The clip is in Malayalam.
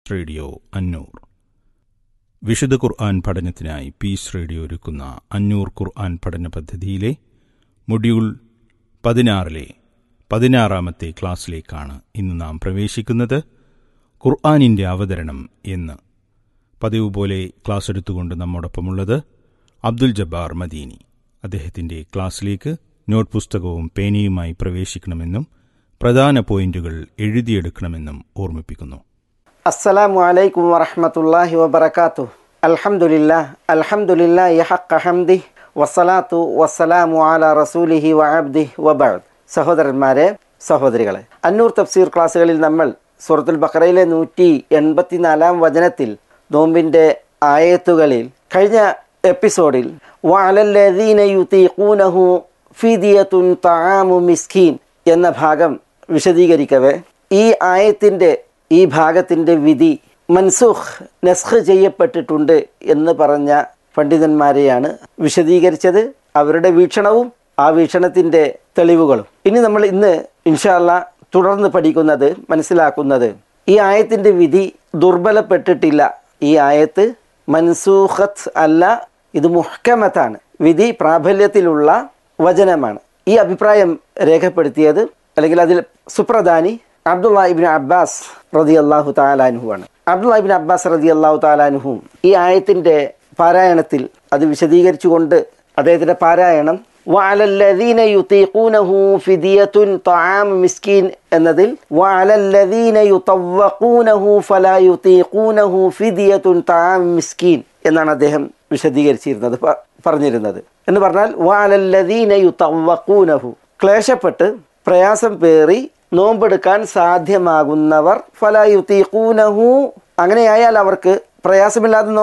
റേഡിയോ അന്നൂർ വിശുദ്ധ ഖുർആൻ പഠനത്തിനായി പീസ് റേഡിയോ ഒരുക്കുന്ന അന്നൂർ ഖുർആൻ പഠന പദ്ധതിയിലെ മൊഡ്യൂൾ പതിനാറിലെ പതിനാറാമത്തെ ക്ലാസ്സിലേക്കാണ് ഇന്ന് നാം പ്രവേശിക്കുന്നത് ഖുർആാനിൻ്റെ അവതരണം എന്ന് പതിവ് പോലെ ക്ലാസ് എടുത്തുകൊണ്ട് നമ്മോടൊപ്പമുള്ളത് അബ്ദുൽ ജബ്ബാർ മദീനി അദ്ദേഹത്തിൻ്റെ ക്ലാസ്സിലേക്ക് നോട്ട് പുസ്തകവും പേനയുമായി പ്രവേശിക്കണമെന്നും പ്രധാന പോയിന്റുകൾ എഴുതിയെടുക്കണമെന്നും ഓർമ്മിപ്പിക്കുന്നു അസ്സലാമു അലൈക്കും വറഹ്മത്തുള്ളാഹി വബറകാതുഹു അൽഹംദുലില്ലാ അൽഹംദുലില്ലാ ഹഖ ഹംദി വസ്സലാത്തു വസ്സലാമു അലാ റസൂലിഹി വഅബ്ദിഹി വബഅദ് സഹോദരന്മാരെ സഹോദരികളെ അന്നൂർ തഫ്സീർ ക്ലാസ്സുകളിൽ നമ്മൾ സൂറത്തുൽ ബഖറയിലെ നൂറ്റി എൺപത്തിനാലാം വചനത്തിൽ നോമ്പിൻ്റെ ആയത്തുകളിൽ കഴിഞ്ഞ എപ്പിസോഡിൽ വഅലല്ലദീന യുതീഖൂനഹു ഫിദിയത്തുൻ തആമു മിസ്കീൻ എന്ന ഭാഗം വിശദീകരിക്കവേ ഈ ആയത്തിൻ്റെ ഈ ഭാഗത്തിൻ്റെ വിധി മൻസൂഖ് നസ്ഖ് ചെയ്യപ്പെട്ടിട്ടുണ്ട് എന്ന് പറഞ്ഞ പണ്ഡിതന്മാരെയാണ് വിശദീകരിച്ചത് അവരുടെ വീക്ഷണവും ആ വീക്ഷണത്തിൻ്റെ തെളിവുകളും ഇനി നമ്മൾ ഇന്ന് ഇൻഷാല്ല തുടർന്ന് പഠിക്കുന്നത് മനസ്സിലാക്കുന്നത് ഈ ആയത്തിൻ്റെ വിധി ദുർബലപ്പെട്ടിട്ടില്ല ഈ ആയത്ത് മൻസൂഖത്ത് അല്ല ഇത് മുഹ്കമത്താണ് വിധി പ്രാബല്യത്തിലുള്ള വചനമാണ് ഈ അഭിപ്രായം രേഖപ്പെടുത്തിയത് അല്ലെങ്കിൽ അതിൽ സുപ്രധാനി അബ്ദുള്ള ഇബിൻ അബ്ബാസ് റതി അള്ളാഹു താലാനുഹുവാണ് അബ്ദുള്ള ഇബിൻ അബ്ബാസ് റതി അള്ളാഹു താലാനുഹും ഈ ആയത്തിൻ്റെ പാരായണത്തിൽ അത് വിശദീകരിച്ചുകൊണ്ട് അദ്ദേഹത്തിൻ്റെ പാരായണം വഅലല്ലദീന യുതീഖൂനഹു ഫിദിയത്തുൻ തആം മിസ്കീൻ എന്നതിൽ വഅലല്ലദീന യുതവഖൂനഹു ഫലാ യുതീഖൂനഹു ഫിദിയത്തുൻ തആം മിസ്കീൻ എന്നാണ് അദ്ദേഹം വിശദീകരിച്ചിരുന്നത് പ- പറഞ്ഞിരുന്നത് എന്ന് പറഞ്ഞാൽ വഅലല്ലദീന യുതവഖൂനഹു ക്ലേശപ്പെട്ട് പ്രയാസം പേറി നോമ്പെടുക്കാൻ സാധ്യമാകുന്നവർ ഫലാ യുതീഖൂനഹു അങ്ങനെയായാൽ അവർക്ക് പ്രയാസമില്ലാതെ